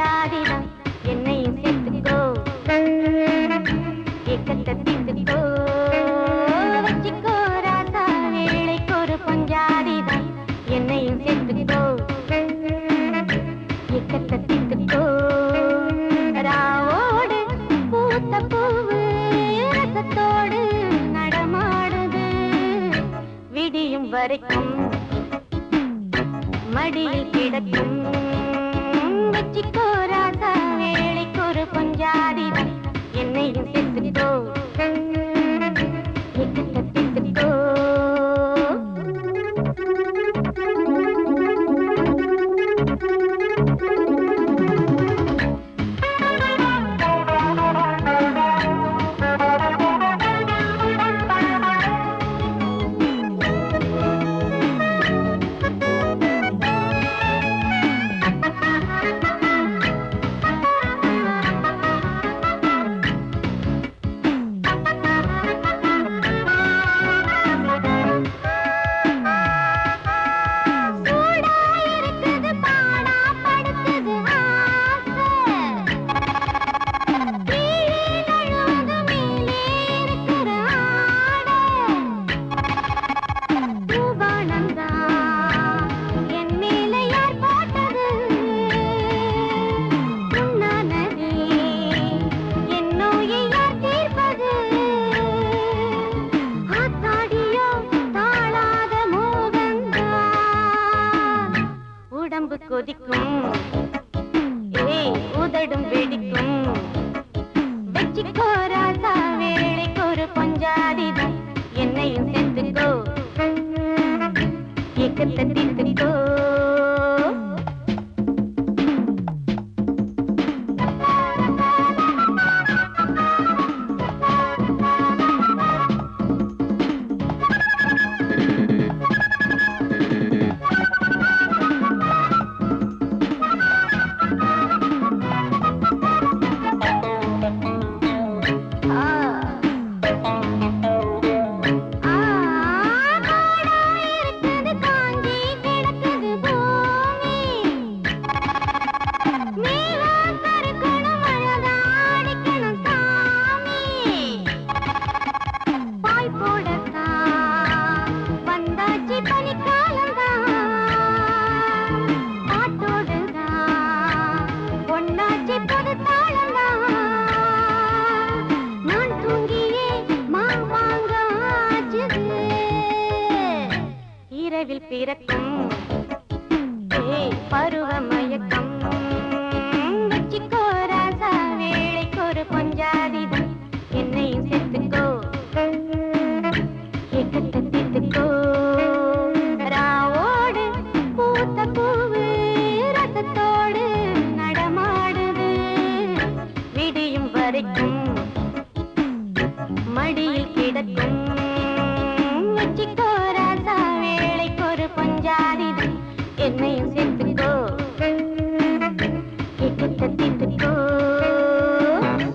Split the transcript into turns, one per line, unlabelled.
பஞ்சாதிதான் என்னையும் சேர்த்துக்கோ ஏக்கத்தை தீர்த்துக்கோ வச்சுக்கோ ராசா வேலைக்கு ஒரு பஞ்சாதிதான் என்னையும் சேர்த்துக்கோ ஏக்கத்தை தீர்த்துக்கோ ராவோடு பூத்த பூவு ரசத்தோடு நடமாடுது விடியும் வரைக்கும் மடியில் கிடக்கும் வச்சிக்கோ ராசா வேலைக்கு ஒரு பஞ்சாதிதான் என்னையும் சேர்த்துக்கோ ஏக்கத்தை தீர்த்துக்கோ சூடா இருக்குது பாடா படுத்துது ஆசை கீழே நழுவுது மேலே இருக்கிற ஆடை பூபானந்தா என் மேலே யார் போட்டது உண்ணானதே என் நோயை யார் தீர்ப்பது ஆத்தாடியோ தாழாத மோகந்தான் உடம்பு கொதிக்கும் ஏய் உதடும் வெடிக்கும் வச்சிக்கோ ராசா வேலைக்கு ஒரு பஞ்சாதிதான் என்னையும் சேர்த்துக்கோ ஏக்கத்தை தீர்த்துக்கோ ஆ ஆ காடா இருக்குது காஞ்சி கிடக்குது பூமி மேகம் கருக்கணும் அழகா அடிக்கணும் சாமி பாய் போடத்தான் வந்தாச்சு பனிக்காலம்தான் பாட்டோடுதான் பொன்னாச்சு பொது தாளம்தான் நான் தூங்கியே மாவாங்க ஆச்சுது இரவில் பிறக்கும் ஏய் பருவ மயக்கம் வச்சிக்கோ ராசா வேலைக்கு ஒரு பஞ்சாதிதான் என்னையும் சேர்த்துக்கோ ஏக்கத்தை தீர்த்துக்கோ ராவோடு பூத்த பூவு ரசத்தோடு நடமாடுது விடியும் வரைக்கும் மடியில் கிடக்கும் வச்சிக்கோ ராசா வேலைக்கு ஒரு பஞ்சாதிதான் என்னையும் சேர்த்துக்கோ ஏக்கத்தை தீர்த்துக்கோ